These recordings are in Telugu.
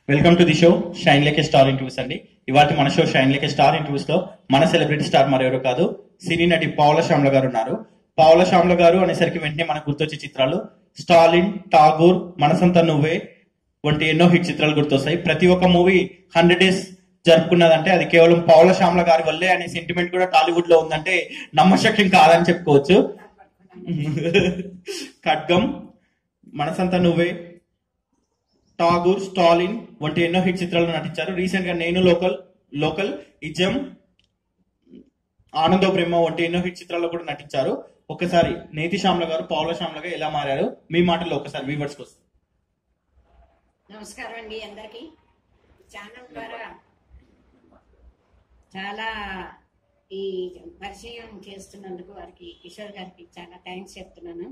Welcome to the show shine like star interviews అండి ఇవాళ మన show shine like star interviews లో మన సెలబ్రిటీ స్టార్ మరెవరు కాదు సినీ నటి పావుల శ్యామ్ల గారు ఉన్నారు పావుల శ్యామ్ల గారు అనేసరికి వెంటనే మనకు గుర్తొచ్చే చిత్రాలు స్టాలిన్ ఠాగూర్ మనసంతా నువ్వే వంటి ఎన్నో హిట్ చిత్రాలు గుర్తొస్తాయి ప్రతి ఒక్క మూవీ హండ్రెడ్ డేస్ జరుపుకున్నదంటే అది కేవలం పావుల శ్యామ్ల గారి వల్లే అనే సెంటిమెంట్ కూడా టాలీవుడ్ లో ఉందంటే నమ్మశక్యం కాదని చెప్పుకోవచ్చు ఖడ్గం మనసంతా నువ్వే టాగూర్ స్టాలిన్ వంటి ఎన్నో హిట్ చిత్రాల్లో నటించారు రీసెంట్ గా Nenu local local ism Anando Brahma వంటి ఎన్నో హిట్ చిత్రాల్లో కూడా నటించారు ఒకసారి నేతి శ్యామ్ల గారు పౌల శ్యామ్లగా ఎలా మారారు మీ మాటల్లో ఒకసారి వీవర్స్ కోసం నమస్కారం అండి అందరికి ఛానల్ ద్వారా చాలా ఈ పరిచయం చేస్తున్నందుకు వారికి కిషోర్ గారికి చాలా థ్యాంక్స్ చెప్తున్నాను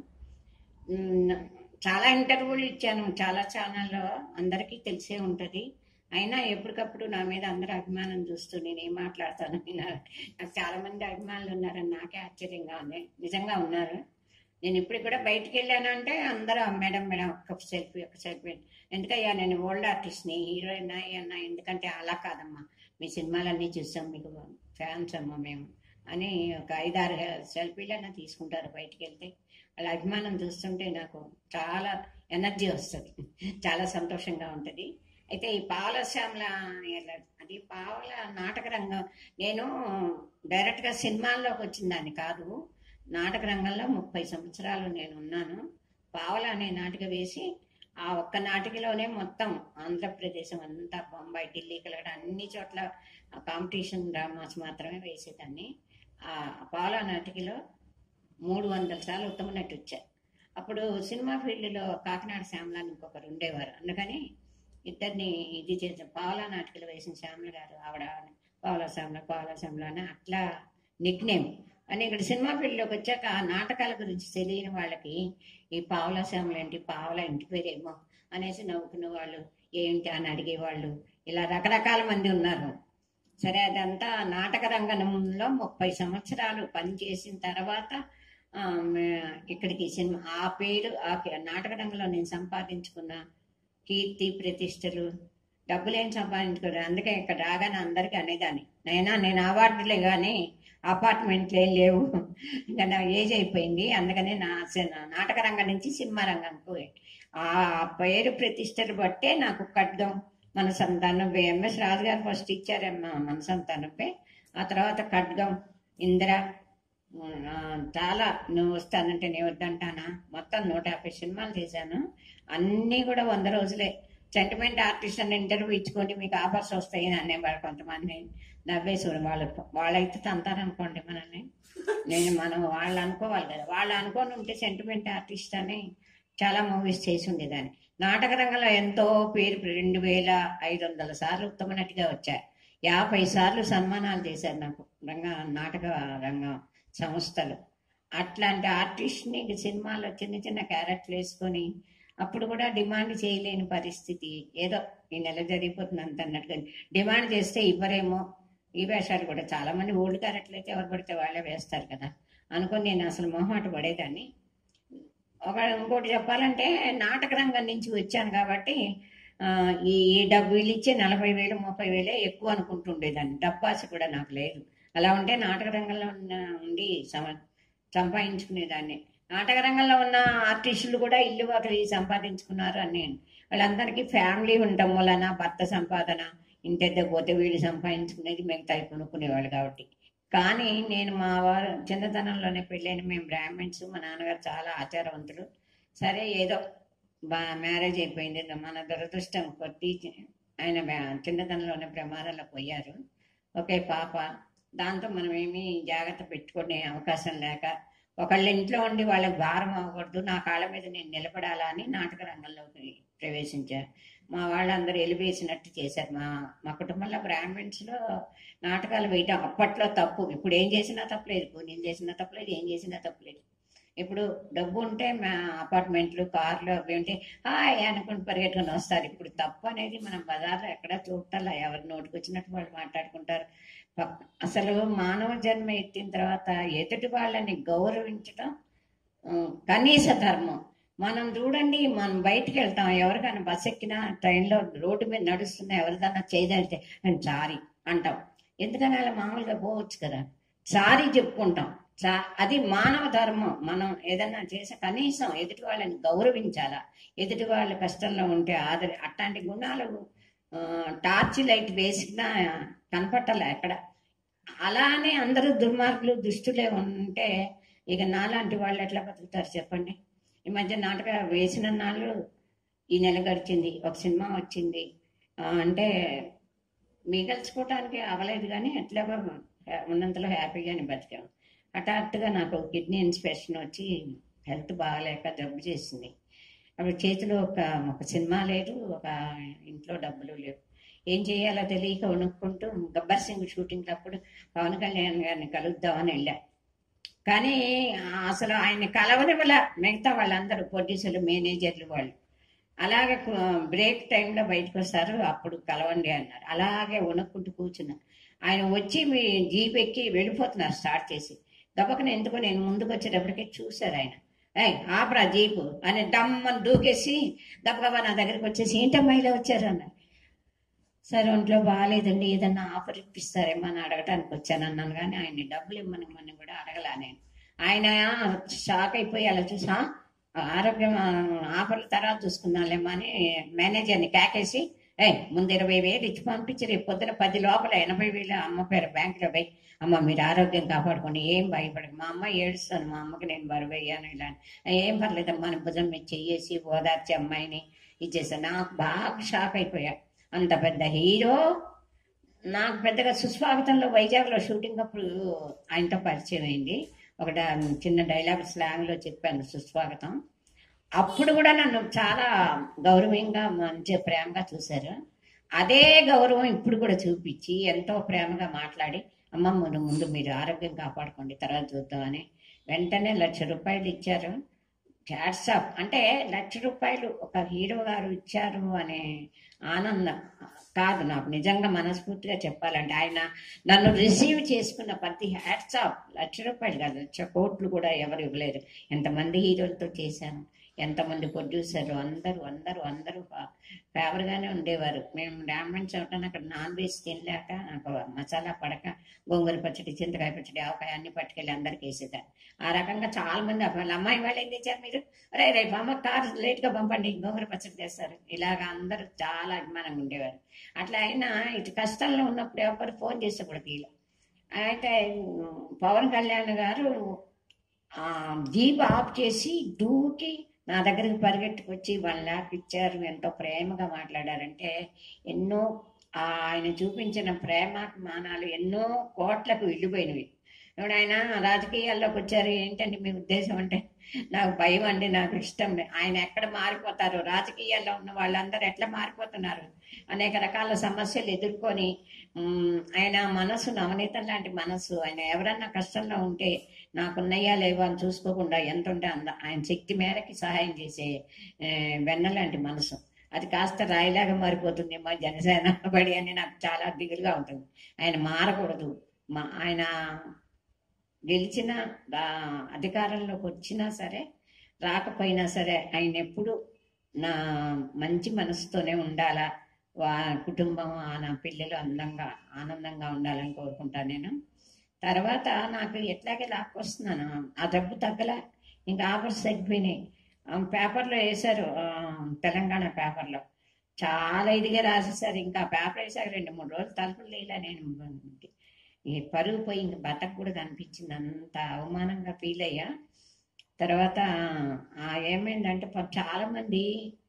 ఉమ్, చాలా ఇంటర్వ్యూలు ఇచ్చాను చాలా ఛానల్లో అందరికీ తెలిసే ఉంటుంది అయినా ఎప్పటికప్పుడు నా మీద అందరూ అభిమానం చూస్తూ నేను ఏం మాట్లాడతాను నాకు చాలా మంది అభిమానులు ఉన్నారని నాకే ఆశ్చర్యంగా ఉంది నిజంగా ఉన్నారు నేను ఇప్పుడు కూడా బయటికి వెళ్ళాను అంటే అందరూ మేడం మేడం ఒక్క సెల్ఫీ ఒక సెల్ఫీ ఎందుకయ్యా నేను ఓల్డ్ ఆర్టిస్ట్ని హీరోయిన్ అన్నా ఎందుకంటే అలా కాదమ్మా మీ సినిమాలన్నీ చూసాం మీకు ఫ్యాన్స్ అమ్మా మేము అని ఒక ఐదారు సెల్ఫీలైనా తీసుకుంటారు బయటికి వెళ్తే వాళ్ళ అభిమానం చూస్తుంటే నాకు చాలా ఎనర్జీ వస్తుంది చాలా సంతోషంగా ఉంటుంది అయితే ఈ పావల శ్యామల అది పావల నాటక రంగం నేను డైరెక్ట్గా సినిమాల్లోకి వచ్చిందాన్ని కాదు నాటక రంగంలో ముప్పై సంవత్సరాలు నేను ఉన్నాను పావల అనే నాటిక వేసి ఆ ఒక్క నాటికలోనే మొత్తం ఆంధ్రప్రదేశ్ అంతా బొంబాయి ఢిల్లీ కలగడ అన్ని చోట్ల కాంపిటీషన్ డ్రామాస్ మాత్రమే వేసేదాన్ని ఆ పావల నాటికలో మూడు వందల సార్లు ఉత్తమ నటి వచ్చారు అప్పుడు సినిమా ఫీల్డ్లో కాకినాడ శ్యామల అని ఇంకొకరు ఉండేవారు అందుకని ఇద్దరిని ఇది చేసిన పావలా నాటికలు వేసిన శ్యామల గారు ఆవిడ పావలా శ్యామల పావలా శ్యామల అని అట్లా నిక్ నేమ్ అని ఇక్కడ సినిమా ఫీల్డ్లోకి వచ్చాక ఆ నాటకాల గురించి తెలియని వాళ్ళకి ఈ పావలా శ్యామల ఏంటి పావలా ఇంటి పేరేమో అనేసి నవ్వుకున్న వాళ్ళు ఏంటి అని అడిగేవాళ్ళు ఇలా రకరకాల మంది ఉన్నారు సరే అదంతా నాటక రంగంలో ముప్పై సంవత్సరాలు పనిచేసిన తర్వాత ఆ, మే- ఇక్కడికి సినిమా ఆ పేరు ఆ కే- నాటక రంగంలో నేను సంపాదించుకున్న కీర్తి ప్రతిష్టలు డబ్బులేం సంపాదించుకోరు అందుకే ఇక్కడ రాగానే అందరికీ అనేదాన్ని నైనా నేను అవార్డులే కానీ అపార్ట్మెంట్లు ఏం లేవు ఇంకా నా ఏజ్ అయిపోయింది అందుకనే నా సిన- నాటక రంగం నుంచి సినిమా రంగంకు ఆ పేరు ప్రతిష్టలు బట్టే నాకు ఖడ్గం మన సంతానం ఎంఎస్ రాజు గారు ఫస్ట్ ఇచ్చారమ్మా మన సంతానంపై ఆ తర్వాత ఖడ్గం ఇందిర ఆ, చాలా నువ్వు వస్తానంటే నేను వద్దంటానా మొత్తం నూట యాభై సినిమాలు తీశాను అన్నీ కూడా వంద రోజులే సెంటిమెంట్ ఆర్టిస్ట్ అని ఇంటర్వ్యూ ఇచ్చుకోండి మీకు ఆఫర్స్ వస్తాయి అని అనేవారు కొంతమంది నవ్వేశ్వరు వాళ్ళు వాళ్ళైతే తంతారనుకోండి మనల్ని నేను మనం వాళ్ళు అనుకోవాలి కదా వాళ్ళు అనుకొని ఉంటే సెంటిమెంట్ ఆర్టిస్ట్ అని చాలా మూవీస్ చేసి ఉండేదాన్ని నాటక రంగంలో ఎంతో పేరు రెండు వేల ఐదు వందల సార్లు ఉత్తమ నటిగా వచ్చాయి యాభై సార్లు సన్మానాలు చేశారు నాకు రంగ నాటక రంగం సంస్థలు అట్లాంటి ఆర్టిస్ట్ని సినిమాలో చిన్న చిన్న క్యారెక్టర్లు వేసుకొని అప్పుడు కూడా డిమాండ్ చేయలేని పరిస్థితి ఏదో ఈ నెల జరిగిపోతుంది అంత అన్నట్టుగా డిమాండ్ చేస్తే ఇవ్వరేమో ఈ వేషాలు కూడా చాలా మంది ఓల్డ్ క్యారెక్టర్లు అయితే ఎవరు పడితే వాళ్ళే వేస్తారు కదా అనుకొని నేను అసలు మొహమాట పడేదాన్ని ఒక ఇంకోటి చెప్పాలంటే నాటక రంగం నుంచి వచ్చాను కాబట్టి ఆ, ఈ ఈ డబ్బులు ఇచ్చే నలభై వేలు ముప్పై వేలే ఎక్కువ అనుకుంటుండేదాన్ని డబ్బాసి కూడా నాకు లేదు అలా ఉంటే నాటక రంగంలో ఉన్న ఉండి సమ సంపాదించుకునేదాన్ని నాటక రంగంలో ఉన్న ఆర్టిస్టులు కూడా ఇల్లు ఒకరి సంపాదించుకున్నారు అని వాళ్ళందరికీ ఫ్యామిలీ ఉండటం వలన భర్త సంపాదన ఇంటెద్ద పోతే వీళ్ళు సంపాదించుకునేది మిగతా కొనుక్కునేవాళ్ళు కాబట్టి కానీ నేను మా వారు చిన్నతనంలోనే పెళ్ళైన మేము బ్రాహ్మణ్స్ మా నాన్నగారు చాలా ఆచారవంతులు సరే ఏదో బా మ్యారేజ్ అయిపోయింది మన దురదృష్టం కొద్ది ఆయన బ్యా- చిన్నతనంలోనే ప్రమాదంలో పోయారు ఒకే పాప దాంతో మనం ఏమీ జాగ్రత్త పెట్టుకునే అవకాశం లేక ఒకళ్ళ ఇంట్లో ఉండి వాళ్ళకి భారం అవ్వకూడదు నా కాళ్ళ మీద నేను నిలబడాలా అని నాటక రంగంలోకి ప్రవేశించారు మా వాళ్ళందరూ ఎలివేసినట్టు చేశారు మా మా కుటుంబంలో బ్రాహ్మిన్స్లో నాటకాలు వేయటం అప్పట్లో తప్పు ఇప్పుడు ఏం చేసినా తప్పలేదు పుణ్యం చేసినా తప్పలేదు ఏం చేసినా తప్పలేదు ఇప్పుడు డబ్బు ఉంటే మా అపార్ట్మెంట్లు కార్లు అవి ఉంటే హాయ్ అనుకుని పరిగెట్టుకుని వస్తారు ఇప్పుడు తప్పు అనేది మనం బజార్లో ఎక్కడ చూడాల ఎవరి నోటికి వచ్చినట్టు వాళ్ళు మాట్లాడుకుంటారు పక్- అసలు మానవ జన్మ ఎత్తిన తర్వాత ఎదుటి వాళ్ళని గౌరవించడం ఆ, కనీస ధర్మం మనం చూడండి మనం బయటికి వెళ్తాం ఎవరికైనా బస్ ఎక్కినా ట్రైన్లో రోడ్డు మీద నడుస్తున్నా ఎవరిదన్నా చేయదంటే నేను సారీ అంటాం ఎందుకని అలా మామూలుగా పోవచ్చు కదా సారీ చెప్పుకుంటాం చా అది మానవ ధర్మం మనం ఏదన్నా చేసే కనీసం ఎదుటి వాళ్ళని గౌరవించాలా ఎదుటి వాళ్ళ కష్టంలో ఉంటే ఆదరి అట్లాంటి గుణాలు ఆ, టార్చ్ లైట్ వేసినా కనపట్టాల ఎక్కడ అలానే అందరూ దుర్మార్గులు దుష్టులే ఉంటే ఇక నాలాంటి వాళ్ళు ఎట్లా బతుకుతారు చెప్పండి ఈ మధ్య నాటక వేసిన నాళ్ళు ఈ నెల గడిచింది ఒక సినిమా వచ్చింది ఆ, అంటే మిగల్చుకోవటానికి అవ్వలేదు కానీ ఎట్లాగో ఉన్నంతలో హ్యాపీగానే బతికాం హఠాత్తుగా నాకు కిడ్నీ ఇన్స్పెక్షన్ వచ్చి హెల్త్ బాగాలేక జబ్బు చేసింది అప్పుడు చేతిలో ఒక ఒక సినిమా లేదు ఒక ఇంట్లో డబ్బులు లేవు ఏం చేయాలో తెలియక వణుక్కుంటూ గబ్బర్ సింగ్ షూటింగ్ అప్పుడు పవన్ కళ్యాణ్ గారిని కలుద్దామని వెళ్ళా కానీ అసలు ఆయన కలవనివ్వల మిగతా వాళ్ళందరూ ప్రొడ్యూసర్లు మేనేజర్లు వాళ్ళు అలాగే బ్రేక్ టైంలో బయటకు వస్తారు అప్పుడు కలవండి అన్నారు అలాగే వణుక్కుంటూ కూర్చున్నా ఆయన వచ్చి మీ జీప్ ఎక్కి వెళ్ళిపోతున్నారు స్టార్ట్ చేసి దెబ్బకని ఎందుకో నేను ముందుకు వచ్చేటప్పటికే చూశారు ఆయన ఏయ్ ఆపరా జీపు అని దమ్మని దూకేసి దెబ్బగా నా దగ్గరికి వచ్చేసి ఏంటమ్మా ఇలా వచ్చారు అన్నారు సరే ఒంట్లో బాగాలేదండి ఏదన్నా ఆఫర్ ఇప్పిస్తారేమో అని అడగటానికి వచ్చాను అన్నాను కానీ ఆయన్ని డబ్బులు ఇమ్మని ఇమ్మని కూడా అడగలా నేను ఆయన షాక్ అయిపోయి అలా చూసా ఆరోగ్యం ఆ, ఆఫర్ల తర్వాత చూసుకుందాంలేమో అని మేనేజర్ని కేకేసి ఏ ముందు ఇరవై వేలు ఇచ్చి పంపించి రేపు పొద్దున పది లోపల ఎనభై వేలు అమ్మ పేరు బ్యాంకులో పోయి అమ్మ మీరు ఆరోగ్యం కాపాడుకోండి ఏం భయపడదు మా అమ్మ ఏడుస్తాను మా అమ్మకి నేను బరువు అయ్యాను ఇలా అని. ఏం పర్లేదమ్మా అని భుజం మీద చెయ్యేసి ఓదార్చి అమ్మాయిని ఇచ్చేసాను నాకు బాగా షాక్ అయిపోయా అంత పెద్ద హీరో నాకు పెద్దగా సుస్వాగతంలో వైజాగ్లో షూటింగ్ అప్పుడు ఆయనతో పరిచయం అయింది ఒక డా- చిన్న డైలాగ్ స్లాంగ్లో చెప్పాను సుస్వాగతం అప్పుడు కూడా నన్ను చాలా గౌరవంగా మంచి ప్రేమగా చూశారు అదే గౌరవం ఇప్పుడు కూడా చూపించి ఎంతో ప్రేమగా మాట్లాడి అమ్మమ్మ నువ్వు ముందు మీరు ఆరోగ్యం కాపాడుకోండి తర్వాత చూద్దామని వెంటనే లక్ష రూపాయలు ఇచ్చారు వాట్సాప్ అంటే లక్ష రూపాయలు ఒక హీరో గారు ఇచ్చారు అనే ఆనందం కాదు నాకు నిజంగా మనస్ఫూర్తిగా చెప్పాలంటే ఆయన నన్ను రిసీవ్ చేసుకున్న ప్రతి హ్యాట్సాప్ లక్ష రూపాయలు కాదు లక్ష కోట్లు కూడా ఎవరు ఇవ్వలేరు ఎంతమంది హీరోలతో చేశాను ఎంతమంది ప్రొడ్యూసర్లు అందరూ అందరూ అందరూ ఫా- ఫేవర్గానే ఉండేవారు మేము డామన్స్ అవటాన్ని అక్కడ నాన్ వెజ్ తినలేక నాకు మసాలా పడక గోంగూర పచ్చడి చింతకాయ పచ్చడి ఆవకాయ అన్ని పట్టుకెళ్ళి అందరికి వేసేదాన్ని ఆ రకంగా చాలా మంది వాళ్ళ అమ్మాయి వాళ్ళు ఏం తెచ్చారు మీరు అరే రేపు అమ్మ కారు లేట్గా పంపండి గోంగూర పచ్చడి చేస్తారు ఇలాగ అందరూ చాలా అభిమానంగా ఉండేవారు అట్లా అయినా ఇటు కష్టంలో ఉన్నప్పుడు ఎవరు ఫోన్ చేస్తే కూడా తీల అయితే ఉమ్, పవన్ కళ్యాణ్ గారు ఆ జీప్ ఆఫ్ చేసి దూకి నా దగ్గరికి పరిగెట్టుకొచ్చి వన్ ల్యాక్ ఇచ్చారు ఎంతో ప్రేమగా మాట్లాడారంటే ఎన్నో ఆ ఆయన చూపించిన ప్రేమాభిమానాలు ఎన్నో కోట్లకు వెళ్ళిపోయినవి ఇప్పుడు ఆయన రాజకీయాల్లోకి వచ్చారు ఏంటండి మీ ఉద్దేశం అంటే నాకు భయం అండి నాకు ఇష్టం లేదు ఆయన ఎక్కడ మారిపోతారు రాజకీయాల్లో ఉన్న వాళ్ళందరూ ఎట్లా మారిపోతున్నారు అనేక రకాల సమస్యలు ఎదుర్కొని ఉమ్, ఆయన మనసు నవనీతం లాంటి మనసు ఆయన ఎవరన్నా కష్టంలో ఉంటే నాకున్నయ్యా లేవో అని చూసుకోకుండా ఎంత ఉంటే అంద ఆయన శక్తి మేరకి సహాయం చేసే ఏ, వెన్న లాంటి మనసు అది కాస్త రాయిలాగా మారిపోతుందేమో జనసేన బడి అని నాకు చాలా దిగులుగా ఉంటుంది ఆయన మారకూడదు మా ఆయన గెలిచిన రా- అధికారంలోకి వచ్చినా సరే రాకపోయినా సరే ఆయన ఎప్పుడు నా మంచి మనసుతోనే ఉండాలా వా కుటుంబం ఆ నా పిల్లలు అందంగా ఆనందంగా ఉండాలని కోరుకుంటాను నేను తర్వాత నాకు ఎట్లాగే లాక్కొస్తున్నాను ఆ డబ్బు తగ్గల ఇంకా ఆఫర్స్ తగ్గిపోయినాయి ఆ, పేపర్లో వేశారు ఆ, తెలంగాణ పేపర్లో చాలా ఇదిగా రాసేసారు ఇంకా పేపర్ వేసాక రెండు మూడు రోజులు తలుపులు లేలా నేను ఈ పరుగు పోయి ఇంక బతక కూడా కనిపించింది అంత అవమానంగా ఫీల్ అయ్యా తర్వాత ఆ ఏమైందంటే పాపం చాలా మంది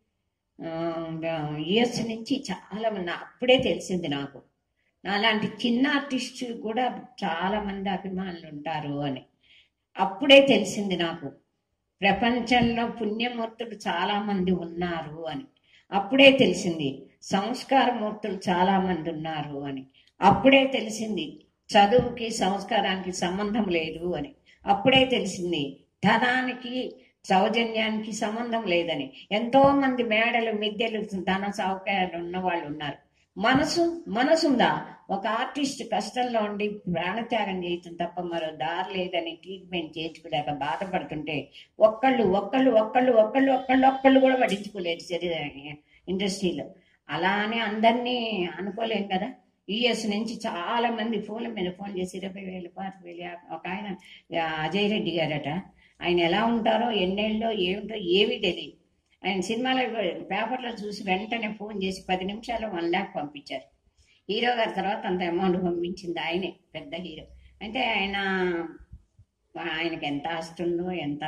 ఇయర్స్ నుంచి చాలా మంది అప్పుడే తెలిసింది నాకు నాలాంటి చిన్న ఆర్టిస్ట్ కూడా చాలా మంది అభిమానులు ఉంటారు అని అప్పుడే తెలిసింది నాకు ప్రపంచంలో పుణ్యమూర్తులు చాలా మంది ఉన్నారు అని అప్పుడే తెలిసింది సంస్కారమూర్తులు చాలా మంది ఉన్నారు అని అప్పుడే తెలిసింది చదువుకి సంస్కారానికి సంబంధం లేదు అని అప్పుడే తెలిసింది ధనానికి సౌజన్యానికి సంబంధం లేదని ఎంతో మంది మేడలు మిద్దెలు ధన సౌకర్యాలు ఉన్న వాళ్ళు ఉన్నారు మనసు మనసుందా ఒక ఆర్టిస్ట్ కష్టంలో ఉండి ప్రాణత్యాగం చేయటం తప్ప మరో దారి లేదని ట్రీట్మెంట్ చేయించుకోలేక బాధపడుతుంటే ఒక్కళ్ళు ఒక్కళ్ళు ఒక్కళ్ళు ఒక్కళ్ళు ఒక్కళ్ళు ఒక్కళ్ళు కూడా పట్టించుకోలేదు శరీర ఇండస్ట్రీలో అలానే అందరినీ అనుకోలేం కదా యుఎస్ నుంచి చాలా మంది ఫోన్ల మీద ఫోన్ చేసి ఇరవై వేలు పాతిక వేలు యాభై- ఒక ఆయన ఆ, అజయ్ రెడ్డి గారట ఆయన ఎలా ఉంటారో ఎన్నేళ్ళలో ఏమిటో ఏమీ తెలియదు ఆయన సినిమాలో పేపర్లో చూసి వెంటనే ఫోన్ చేసి పది నిమిషాలు వన్ ల్యాక్ పంపించారు హీరో గారి తర్వాత అంత అమౌంట్ పంపించింది ఆయనే పెద్ద హీరో అంటే ఆయన ఆయనకి ఎంత ఆస్తి ఉందో ఎంత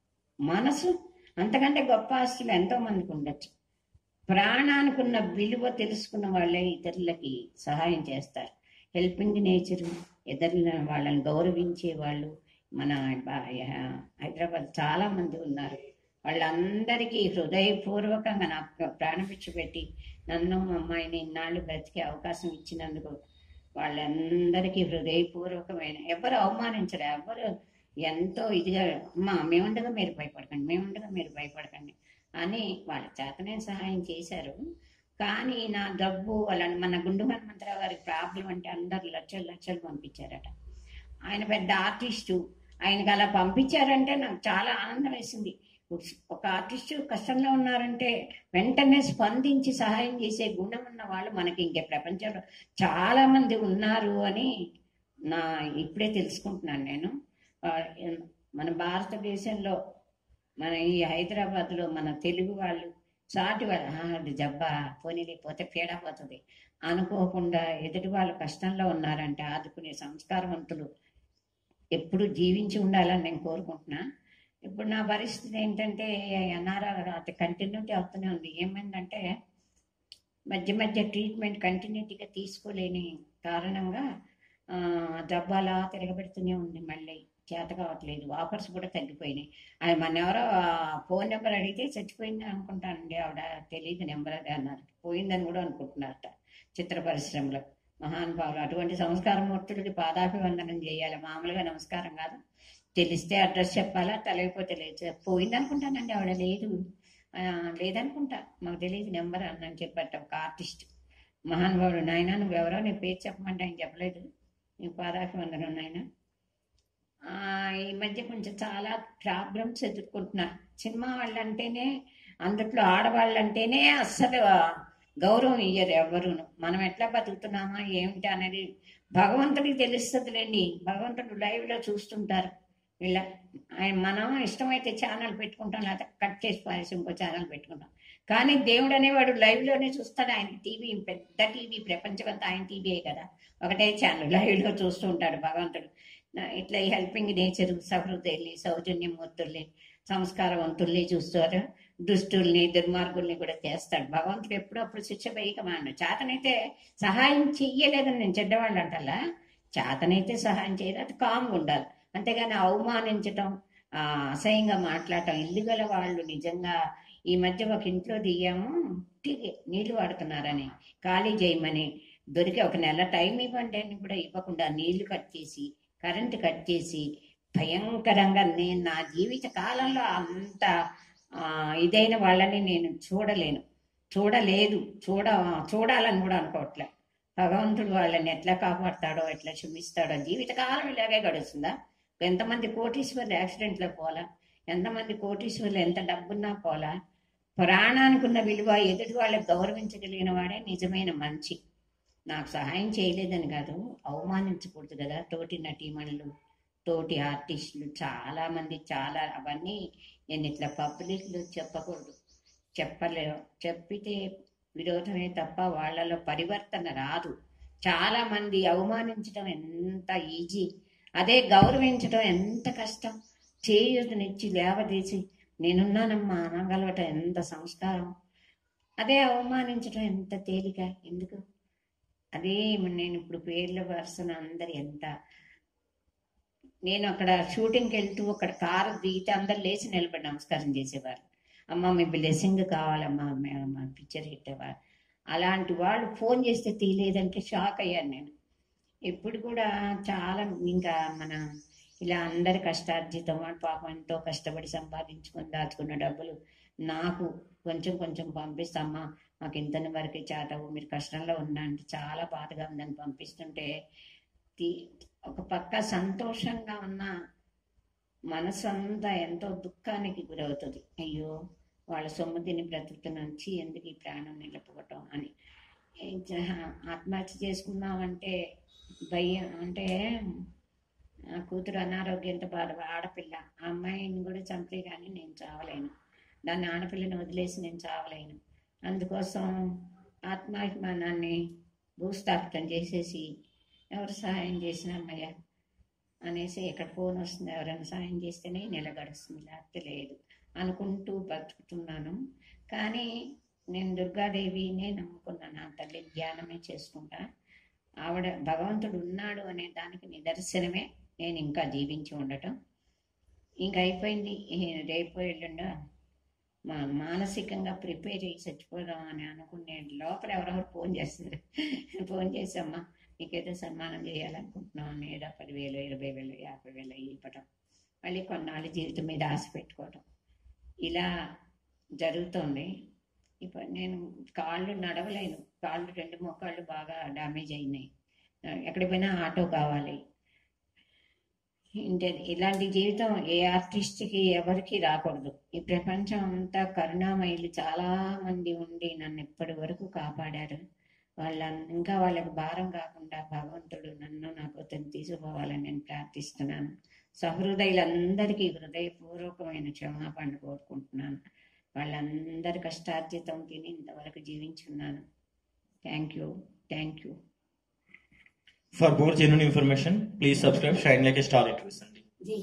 మనసు అంతకంటే గొప్ప ఆస్తులు ఎంతో మందికి ఉండొచ్చు ప్రాణానికి ఉన్న విలువ తెలుసుకున్న వాళ్ళే ఇతరులకి సహాయం చేస్తారు హెల్పింగ్ నేచర్ ఇతరుల వాళ్ళని గౌరవించే వాళ్ళు మన బా- హైదరాబాద్ చాలా మంది ఉన్నారు వాళ్ళందరికీ హృదయపూర్వకంగా నాకు ప్రాణపిచ్చి పెట్టి నన్ను మా అమ్మాయిని ఇన్నాళ్ళు బ్రతికే అవకాశం ఇచ్చినందుకు వాళ్ళందరికీ హృదయపూర్వకమైన ఎవరు అవమానించరు ఎవరు ఎంతో ఇదిగా అమ్మా మేముండగా మీరు భయపడకండి మేముండగా మీరు భయపడకండి అని వాళ్ళ చేతనే సహాయం చేశారు కానీ నా డబ్బు వాళ్ళని మన గుండు హనుమంతరావు గారికి ప్రాబ్లం అంటే అందరు లక్షలు లక్షలు పంపించారట ఆయన పెద్ద ఆర్టిస్టు ఆయనకి అలా పంపించారంటే నాకు చాలా ఆనందం వేసింది ఒక ఆర్టిస్టు కష్టంలో ఉన్నారంటే వెంటనే స్పందించి సహాయం చేసే గుణం ఉన్న వాళ్ళు మనకి ఇంకే ప్రపంచంలో చాలా మంది ఉన్నారు అని నా ఇప్పుడే తెలుసుకుంటున్నాను నేను ఆ, మన భారతదేశంలో మన ఈ హైదరాబాద్లో మన తెలుగు వాళ్ళు సాటి వాళ్ళు "ఆ, అది జబ్బా పోనీలే పోతే పీడ పోతుంది అనుకోకుండా ఎదుటి వాళ్ళు కష్టంలో ఉన్నారంటే ఆదుకునే సంస్కారవంతులు ఎప్పుడు జీవించి ఉండాలని నేను కోరుకుంటున్నా ఇప్పుడు నా పరిస్థితి ఏంటంటే అనారోగ్యం కంటిన్యూటీ అవుతూనే ఉంది ఏమైందంటే మధ్య మధ్య ట్రీట్మెంట్ కంటిన్యూటీగా తీసుకోలేని కారణంగా ఆ, జబ్బు అలా తిరగబెడుతూనే ఉంది మళ్ళీ చేత కావట్లేదు ఆఫర్స్ కూడా తగ్గిపోయినాయి అది మన ఎవరో ఫోన్ నెంబర్ అడిగితే చచ్చిపోయింది అనుకుంటానండి ఆవిడ తెలియదు నెంబర్ అదే అన్నారు పోయిందని కూడా అనుకుంటున్నారట చిత్ర పరిశ్రమలో మహానుభావులు అటువంటి సంస్కార మూర్తులకి పాదాభివందనం చేయాలి మామూలుగా నమస్కారం కాదు తెలిస్తే అడ్రస్ చెప్పాలా తెలియకపోతే లేదు పోయింది అనుకుంటానండి ఆవిడ లేదు ఆ, లేదనుకుంటా మాకు తెలియదు నెంబర్ అని చెప్పట ఒక ఆర్టిస్ట్ మహానుభావుడు నాయన నువ్వు ఎవరో నీ పేరు చెప్పమంటే ఆయన చెప్పలేదు నీ పాదాభివందనం నాయన ఆ, ఈ మధ్య కొంచెం చాలా ప్రాబ్లమ్స్ ఎదుర్కొంటున్నా సినిమా వాళ్ళంటేనే అందుట్లో ఆడవాళ్ళంటేనే అస్సలు గౌరవం ఇయ్యరు ఎవరును మనం ఎట్లా బతుకుతున్నామా ఏమిటి అనేది భగవంతుడికి తెలుస్తుందిలేండి భగవంతుడు లైవ్ లో చూస్తుంటారు ఇలా ఆయన మనం ఇష్టమైతే ఛానల్ పెట్టుకుంటాం లేకపోతే కట్ చేసి పారేసి ఇంకో ఛానల్ పెట్టుకుంటాం కానీ దేవుడు అనేవాడు లైవ్ లోనే చూస్తాడు ఆయన టీవీ పెద్ద టీవీ ప్రపంచమంతా ఆయన టీవీయే కదా ఒకటే ఛానల్ లైవ్ లో చూస్తూ ఉంటాడు భగవంతుడు నా- ఇట్లా ఈ హెల్పింగ్ నేచర్ సహృదయుల్ని సౌజన్యమూర్తుల్ని సంస్కారవంతుల్ని చూస్తారు దుష్టుల్ని దుర్మార్గుల్ని కూడా చేస్తాడు భగవంతుడు ఎప్పుడప్పుడు శిక్ష వేయకమాడు చేతనైతే సహాయం చెయ్యలేదని నేను చెడ్డవాళ్ళు అంటలా చేతనైతే సహాయం చేయదు అది కామ్గా ఉండాలి అంతేగాని అవమానించటం ఆ, అసహ్యంగా మాట్లాడటం ఇల్లు గల వాళ్ళు నిజంగా ఈ మధ్య ఒక ఇంట్లో దిగాము టీ- నీళ్లు వాడుతున్నారని ఖాళీ చేయమని దొరికి ఒక నెల టైం ఇవ్వండి అని కూడా ఇవ్వకుండా నీళ్లు కట్ చేసి కరెంటు కట్ చేసి భయంకరంగా నేను నా జీవిత కాలంలో అంత ఆ, ఇదైన వాళ్ళని నేను చూడలేను చూడలేదు చూడ చూడాలని కూడా అనుకోవట్లే భగవంతుడు వాళ్ళని ఎట్లా కాపాడతాడో ఎట్లా క్షమిస్తాడో జీవితకాలం ఇలాగే గడుస్తుందా ఎంతమంది కోటీశ్వర్లు యాక్సిడెంట్లో పోలా ఎంతమంది కోటీశ్వర్లు ఎంత డబ్బున్నా పోలా ప్రాణానికి ఉన్న విలువ ఎదుటి వాళ్ళకి గౌరవించగలిగిన వాడే నిజమైన మంచి నాకు సహాయం చేయలేదని కాదు అవమానించకూడదు కదా తోటి నటీమణులు తోటి ఆర్టిస్టులు చాలా మంది చాలా అవన్నీ నేను ఇట్లా పబ్లిక్లో చెప్పకూడదు చెప్పలే చెప్పితే విరోధమే తప్ప వాళ్ళలో పరివర్తన రాదు చాలా మంది అవమానించడం ఎంత ఈజీ అదే గౌరవించడం ఎంత కష్టం చేయూతనిచ్చి లేవదీసి నేనున్నానమ్మా అనగలవటం ఎంత సంస్కారం అదే అవమానించడం ఎంత తేలిక ఎందుకు అదే నేను ఇప్పుడు పేర్ల వరుసన అందరు ఎంత నేను అక్కడ షూటింగ్కి వెళ్తూ అక్కడ కారు దిగితే అందరు లేచి నిలబడి నమస్కారం చేసేవారు అమ్మ మీ బ్లెస్సింగ్ కావాలమ్మా మే- మా పిక్చర్ హిట్టేవారు అలాంటి వాళ్ళు ఫోన్ చేస్తే తీయలేదంటే షాక్ అయ్యాను నేను ఇప్పుడు కూడా చాలా ఇంకా మన ఇలా అందరి కష్టార్జితం వాడు పాపం ఎంతో కష్టపడి సంపాదించుకొని దాచుకున్న డబ్బులు నాకు కొంచెం కొంచెం పంపిస్తామ్మా మాకు ఇంతని వరకే చేతవు మీరు కష్టంలో ఉన్నా అంటే చాలా బాధగా ఉందని పంపిస్తుంటే తీ- ఒక పక్క సంతోషంగా ఉన్న మనసు అంతా ఎంతో దుఃఖానికి గురవుతుంది అయ్యో వాళ్ళ సొమ్ము తిని బ్రతుకుతున్నంచి ఎందుకు ఈ ప్రాణం నిలుపుకోవటం అని ఏ జ- ఆత్మహత్య చేసుకుందామంటే భయం అంటే ఆ కూతురు అనారోగ్యంతో బాధ ఆడపిల్ల ఆ అమ్మాయిని కూడా చంపే కానీ నేను చావలేను దాన్ని ఆడపిల్లని వదిలేసి నేను చావలేను అందుకోసం ఆత్మాభిమానాన్ని భూస్థాపితం చేసేసి ఎవరు సహాయం చేసిన అమ్మయ్య అనేసి ఎక్కడ ఫోన్ వస్తుంది ఎవరైనా సహాయం చేస్తేనే నెల గడుస్తుంది లేకపోతే లేదు అనుకుంటూ బతుకుతున్నాను కానీ నేను దుర్గాదేవినే నమ్ముకున్నాను నా తల్లి ధ్యానమే చేసుకుంటా ఆవిడ భగవంతుడు ఉన్నాడు అనే దానికి నిదర్శనమే నేను ఇంకా జీవించి ఉండటం ఇంకా అయిపోయింది ఈ రేపు ఎల్లుండ మా మానసికంగా ప్రిపేర్ అయ్యి చచ్చిపోదాం అని అనుకునే లోపల ఎవరెవరు ఫోన్ చేస్తారు ఫోన్ చేసమ్మా నీకేదో సన్మానం చేయాలనుకుంటున్నాం ఏదో పదివేలు ఇరవై వేలు యాభై వేలు ఇవ్వటం మళ్ళీ కొన్నాళ్ళు జీవితం మీద ఆశ పెట్టుకోవటం ఇలా జరుగుతోంది ఇప్పుడు నేను కాళ్ళు నడవలేను కాళ్ళు రెండు మోకాళ్ళు బాగా డ్యామేజ్ అయినాయి ఎక్కడికి పోయినా ఆటో కావాలి ఇంతే ఇలాంటి జీవితం ఏ ఆర్టిస్ట్కి ఎవరికి రాకూడదు ఈ ప్రపంచం అంతా కరుణామయులు చాలా మంది ఉండి నన్ను ఇప్పటి వరకు కాపాడారు వాళ్ళ ఇంకా వాళ్ళకి భారం కాకుండా భగవంతుడు నన్ను నాకు తను తీసుకుపోవాలని నేను ప్రార్థిస్తున్నాను సహృదయులందరికీ హృదయపూర్వకమైన క్షమాపణ కోరుకుంటున్నాను వాళ్ళందరి కష్టార్జితం తిని ఇంతవరకు జీవించున్నాను thank you thank you for more genuine information please subscribe shine like star interviews అండి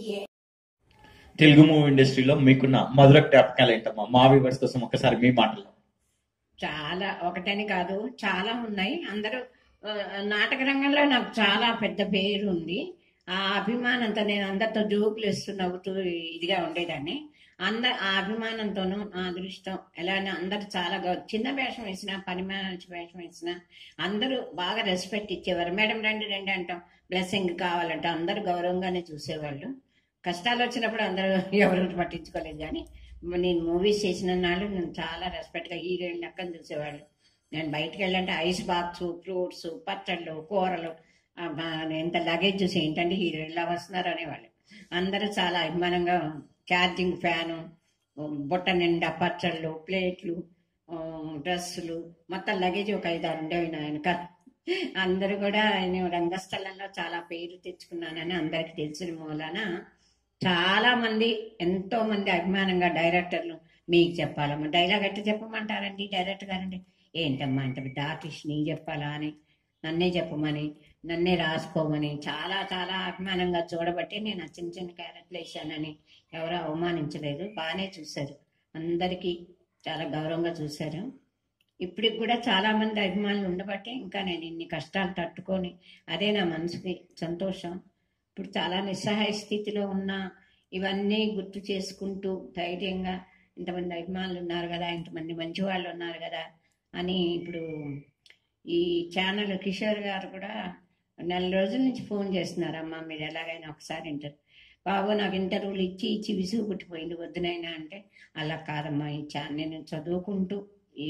తెలుగు మూవీ ఇండస్ట్రీలో మీకున్న మధుర జ్ఞాపకాలు ఏంటమ్మా మా వ్యూవర్స్ కోసం ఒకసారి మీ మాటలు చాలా ఒకటని కాదు చాలా ఉన్నాయి అందరూ ఆ, నాటక రంగంలో నాకు చాలా పెద్ద పేరు ఉంది ఆ అభిమానంతో నేను అందరితో జోకులు వేస్తూ నవ్వుతూ ఇదిగా ఉండేదాన్ని అంద ఆ అభిమానంతోనూ నా అదృష్టం ఎలానే అందరు చాలా గౌ- చిన్న వేషం వేసిన పని మనిషి వేషం వేసిన అందరూ బాగా రెస్పెక్ట్ ఇచ్చేవారు మేడం రండి రండి అంటాం బ్లెస్సింగ్ కావాలంటే అందరూ గౌరవంగానే చూసేవాళ్ళు కష్టాలు వచ్చినప్పుడు అందరూ ఎవరు పట్టించుకోలేదు కానీ నేను మూవీస్ చేసిన నాళ్ళు నేను చాలా రెస్పెక్ట్గా హీరోయిన్ లెక్కన చూసేవాళ్ళు నేను బయటకు వెళ్ళంటే ఐస్ బాక్స్ ఫ్రూట్స్ పచ్చళ్ళు కూరలు ఆ, బా- ఎంత లగేజ్ చూసి ఏంటంటే హీరోయిన్లా వస్తున్నారు అనేవాళ్ళు అందరూ చాలా అభిమానంగా ఛార్జింగ్ ఫ్యాను బుట్ట నిండా పచ్చళ్ళు ప్లేట్లు ఆ, డ్రెస్సులు మొత్తం లగేజ్ ఒక ఐదు ఆరు ఉండేవి నా వెనక అందరూ కూడా నేను రంగస్థలంలో చాలా పేరు తెచ్చుకున్నానని అందరికి తెలిసిన మూలాన చాలా మంది ఎంతో మంది అభిమానంగా డైరెక్టర్లు మీకు చెప్పాలమ్మా డైలాగ్ ఎట్లా చెప్పమంటారండి డైరెక్టర్ గారండి ఏంటమ్మా ఇంత పెద్ద ఆర్టిస్ట్ నీకు చెప్పాలా అని నన్నే చెప్పమని నన్నే రాసుకోమని చాలా చాలా అభిమానంగా చూడబట్టి నేను ఆ చిన్న చిన్న క్యారెక్టర్లు వేసానని ఎవరో అవమానించలేదు బాగానే చూశారు అందరికీ చాలా గౌరవంగా చూశారు ఇప్పటికి కూడా చాలా మంది అభిమానులు ఉండబట్టి ఇంకా నేను ఇన్ని కష్టాలు తట్టుకొని అదే నా మనసుకి సంతోషం ఇప్పుడు చాలా నిస్సహాయ స్థితిలో ఉన్న ఇవన్నీ గుర్తు చేసుకుంటూ ధైర్యంగా ఇంతమంది అభిమానులు ఉన్నారు కదా ఇంతమంది మంచి వాళ్ళు ఉన్నారు కదా అని ఇప్పుడు ఈ ఛానల్ కిషోర్ గారు కూడా నెల రోజుల నుంచి ఫోన్ చేస్తున్నారు అమ్మా మీరు ఎలాగైనా ఒకసారి ఇంటర్ బాబు నాకు ఇంటర్వ్యూలు ఇచ్చి ఇచ్చి విసుగు పుట్టిపోయింది వద్దునైనా అంటే అలా కాదమ్మా ఈ ఛానల్ నేను చదువుకుంటూ ఈ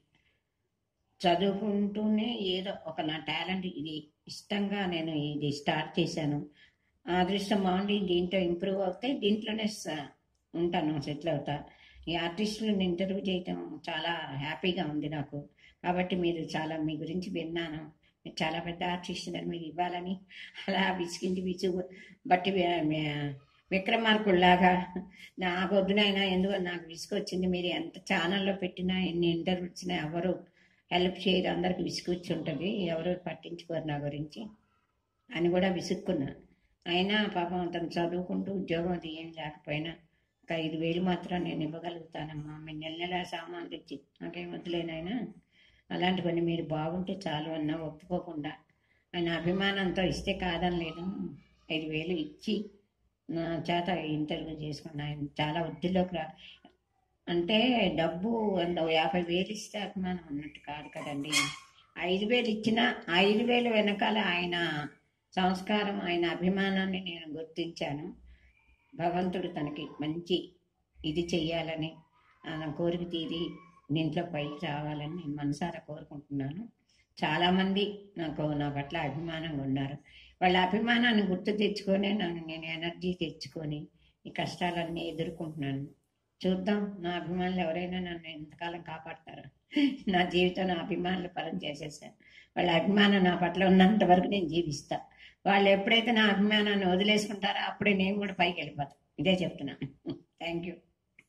చదువుకుంటూనే ఏదో ఒక నా టాలెంట్ ఇది ఇష్టంగా నేను ఇది స్టార్ట్ చేశాను ఆ అదృష్టం బాగుండి దీంట్లో ఇంప్రూవ్ అవుతే దీంట్లోనే స- ఉంటాను సెటిల్ అవుతా ఈ ఆర్టిస్టులను ఇంటర్వ్యూ చేయటం చాలా హ్యాపీగా ఉంది నాకు కాబట్టి మీరు చాలా మీ గురించి విన్నాను మీరు చాలా పెద్ద ఆర్టిస్ట్ అని మీరు ఇవ్వాలని అలా విసిగించి విసుగు బట్టి వి- వి- విక్రమార్కుల్లాగా నాకు వద్దునైనా ఎందుకు నాకు విసుకొచ్చింది మీరు ఎంత ఛానల్లో పెట్టినా ఎన్ని ఇంటర్వ్యూ ఇచ్చినా ఎవరు హెల్ప్ చేయరు అందరికి విసుకొచ్చి ఉంటుంది ఎవరు పట్టించుకోరు నా గురించి అని కూడా విసుక్కున్నా అయినా పాపం అతను చదువుకుంటూ ఉద్యోగం అది ఏం లేకపోయినా ఒక ఐదు వేలు మాత్రం నేను ఇవ్వగలుగుతానమ్మా మీ నెల నెల సామాన్లు తెచ్చి నాకేం వద్దులేనాయనా అలాంటి కొన్ని మీరు బాగుంటే చాలు అన్నా ఒప్పుకోకుండా ఆయన అభిమానంతో ఇస్తే కాదని లేదు ఐదు వేలు ఇచ్చి నా చేత ఇంటర్వ్యూ చేసుకున్నా ఆయన చాలా వృద్ధిలోకి రా అంటే డబ్బు అంత ఓ యాభై వేలు ఇస్తే అభిమానం అన్నట్టు కాదు కదండి ఐదు వేలు ఇచ్చిన ఐదు వేలు వెనకాల ఆయన సంస్కారం ఆయన అభిమానాన్ని నేను గుర్తించాను భగవంతుడు తనకి మంచి ఇది చెయ్యాలని ఆయన కోరిక తీరి దీంట్లో పైకి రావాలని నేను మనసారా కోరుకుంటున్నాను చాలామంది నాకు నా పట్ల అభిమానంగా ఉన్నారు వాళ్ళ అభిమానాన్ని గుర్తు తెచ్చుకొని నన్ను నేను ఎనర్జీ తెచ్చుకొని ఈ కష్టాలన్నీ ఎదుర్కొంటున్నాను చూద్దాం నా అభిమానులు ఎవరైనా నన్ను ఎంతకాలం కాపాడతారు నా జీవితం నా అభిమానులు పరం చేసేసాను వాళ్ళ అభిమానం నా పట్ల ఉన్నంత వరకు నేను జీవిస్తా వాళ్ళు ఎప్పుడైతే నా అభిమానాన్ని వదిలేసుకుంటారో అప్పుడే నేను కూడా పైకి వెళ్ళిపోతాను ఇదే చెప్తున్నాను thank you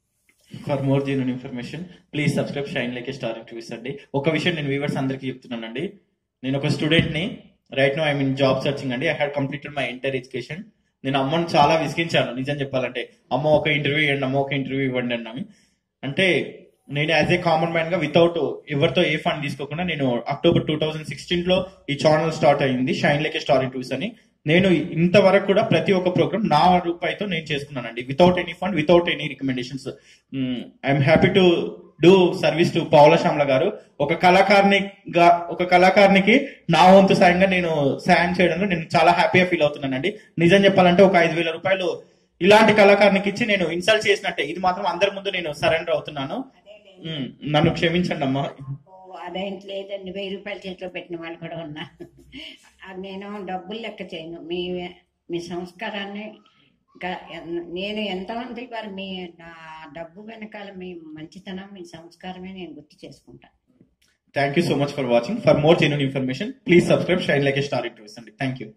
for more genuine information please subscribe shine like star interviews అండి ఒక విషయం నేను వ్యూవర్స్ అందరికీ చెప్తున్నానండి నేను ఒక స్టూడెంట్ ని right no I mean job searching అండి I had completed my inter education నేను అమ్మని చాలా విసిగించాను నిజం చెప్పాలంటే అమ్మ ఒక ఇంటర్వ్యూ ఇవ్వండి అమ్మ ఒక ఇంటర్వ్యూ ఇవ్వండి అన్నాను అంటే నేను యాజ్ ఏ కామన్ మ్యాన్ గా వితౌట్ ఎవరితో ఏ ఫండ్ తీసుకోకుండా నేను అక్టోబర్ టూ థౌసండ్ సిక్స్టీన్ లో ఈ ఛానల్ స్టార్ట్ అయింది షైన్ లైక్ స్టార్ ఇంటర్వ్యూస్ అని నేను ఇంతవరకు కూడా ప్రతి ఒక్క ప్రోగ్రామ్ నా రూపాయితో నేను చేసుకున్నానండి without any fund without any recommendations I'm happy to do service to Paula Shyamala గారు ఒక కళాకారిని గా- ఒక కళాకారునికి నా వంతు సాయంగా నేను సాయం చేయడంలో నేను చాలా హ్యాపీగా ఫీల్ అవుతున్నానండి నిజం చెప్పాలంటే ఒక ఐదు వేల రూపాయలు ఇలాంటి కళాకారునికి ఇచ్చి నేను ఇన్సల్ట్ చేసినట్టే ఇది మాత్రం అందరి ముందు నేను సరెండర్ అవుతున్నాను ఉమ్, నన్ను క్షమించండి అమ్మా ఓ, అదేంటి లేదండి వెయ్యి రూపాయలు చేతిలో పెట్టిన వాళ్ళు కూడా ఉన్నా అది నేను డబ్బులు లెక్క చేయను మీ మీ సంస్కారాన్ని ఇంకా ఎన్- నేను ఎంతమంది వారు మీ నా డబ్బు వెనకాల మీ మంచితనం మీ సంస్కారమే నేను గుర్తు చేసుకుంటా thank you so much for watching for more genuine information please subscribe shine like star interviews అండి థ్యాంక్ యూ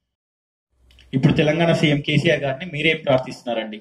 ఇప్పుడు తెలంగాణ సీఎం కేసీఆర్ గారిని మీరేం ప్రార్థిస్తున్నారండి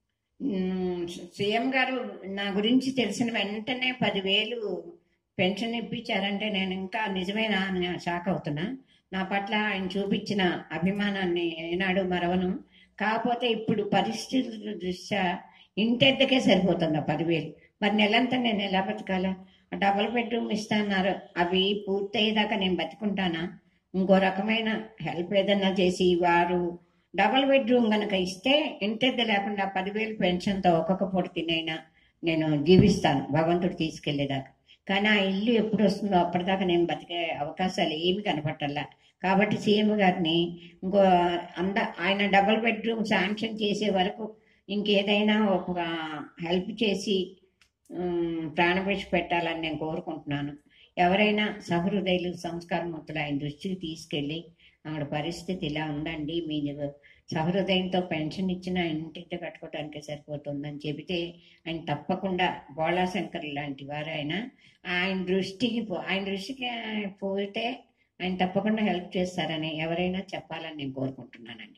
మ్మ్, సీఎం గారు నా గురించి తెలిసిన వెంటనే పదివేలు పెన్షన్ ఇప్పించారంటే నేను ఇంకా నిజమేనా అని షాక్ అవుతున్నా నా పట్ల ఆయన చూపించిన అభిమానాన్ని ఏనాడు మరవను కాకపోతే ఇప్పుడు పరిస్థితుల దృష్ట్యా ఇంటెద్దకే సరిపోతుంది ఆ పదివేలు మరి నెలంతా నేను ఎలా బతకాలా డబుల్ బెడ్రూమ్ ఇస్తాన్నారు అవి పూర్తయ్యేదాకా నేను బతుకుంటానా ఇంకో రకమైన హెల్ప్ ఏదన్నా చేసి వారు డబుల్ బెడ్రూమ్ గనక ఇస్తే ఇంటెద్ద లేకుండా పదివేలు పెన్షన్తో ఒక్కొక్క పూట తినైనా నేను జీవిస్తాను భగవంతుడు తీసుకెళ్లేదాకా కానీ ఆ ఇల్లు ఎప్పుడు వస్తుందో అప్పటిదాకా నేను బతికే అవకాశాలు ఏమి కనపట్టల్లా కాబట్టి సీఎం గారిని ఇంకో అంద ఆయన డబుల్ బెడ్రూమ్ శాంక్షన్ చేసే వరకు ఇంకేదైనా ఒక హెల్ప్ చేసి ఉమ్, ప్రాణభిక్ష పెట్టాలని నేను కోరుకుంటున్నాను ఎవరైనా సహృదయులు సంస్కారమూర్తులు ఆయన దృష్టికి తీసుకెళ్ళి ఆవిడ పరిస్థితి ఇలా ఉందండి మీరు సహృదయంతో పెన్షన్ ఇచ్చిన ఇంటింటి కట్టుకోవడానికి సరిపోతుందని చెబితే ఆయన తప్పకుండా బోళాశంకర్ లాంటి వారు ఆయన ఆయన దృష్టికి పో- ఆయన దృష్టికి పోతే ఆయన తప్పకుండా హెల్ప్ చేస్తారని ఎవరైనా చెప్పాలని నేను కోరుకుంటున్నానండి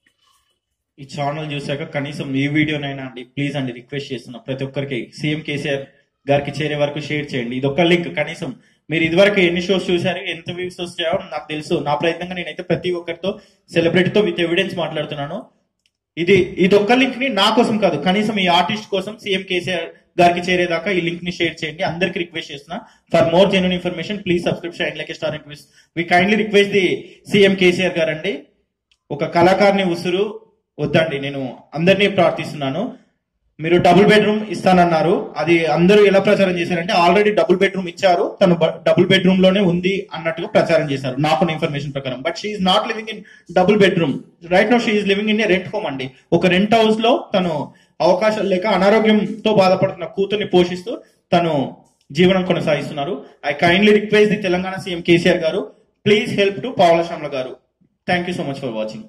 ఈ ఛానల్ చూసాక కనీసం ఈ వీడియోనైనా అండి ప్లీజ్ అండి రిక్వెస్ట్ చేస్తున్నా ప్రతి ఒక్కరికి సీఎం కేసీఆర్ గారికి చేరే వరకు షేర్ చేయండి ఇది ఒక లింక్ కనీసం మీరు ఇదివరకు ఎన్ని షోస్ చూసారు ఎంత వ్యూస్ వచ్చాయో నాకు తెలుసు నా ప్రయత్నంగా నేనైతే ప్రతి ఒక్కరితో సెలబ్రిటీతో విత్ ఎవిడెన్స్ మాట్లాడుతున్నాను ఇది ఇది ఒక్క లింక్ ని నా కోసం కాదు కనీసం ఈ ఆర్టిస్ట్ కోసం సీఎం కేసీఆర్ గారికి చేరేదాకా ఈ లింక్ ని షేర్ చేయండి అందరికి రిక్వెస్ట్ చేస్తున్నా for more genuine information please subscribe shine like star interviews we kindly request the CM KCR గారండి ఒక కళాకారుని ఉసురు వద్దండి నేను అందరినీ ప్రార్థిస్తున్నాను మీరు డబుల్ బెడ్రూమ్ ఇస్తానన్నారు అది అందరూ ఎలా ప్రచారం చేశారంటే ఆల్రెడీ డబుల్ బెడ్రూమ్ ఇచ్చారు తను బ- డబుల్ బెడ్రూమ్ లోనే ఉంది అన్నట్టుగా ప్రచారం చేశారు నాకున్న ఇన్ఫర్మేషన్ ప్రకారం but she not living in double bedroom right no she living in a rent home అండి ఒక రెంట్ హౌస్ లో తను అవకాశాలు లేక అనారోగ్యంతో బాధపడుతున్న కూతుర్ని పోషిస్తూ తను జీవనం కొనసాగిస్తున్నారు I kindly request the Telangana CM KCR గారు please help to Pavala Shyamala గారు thank you so much for watching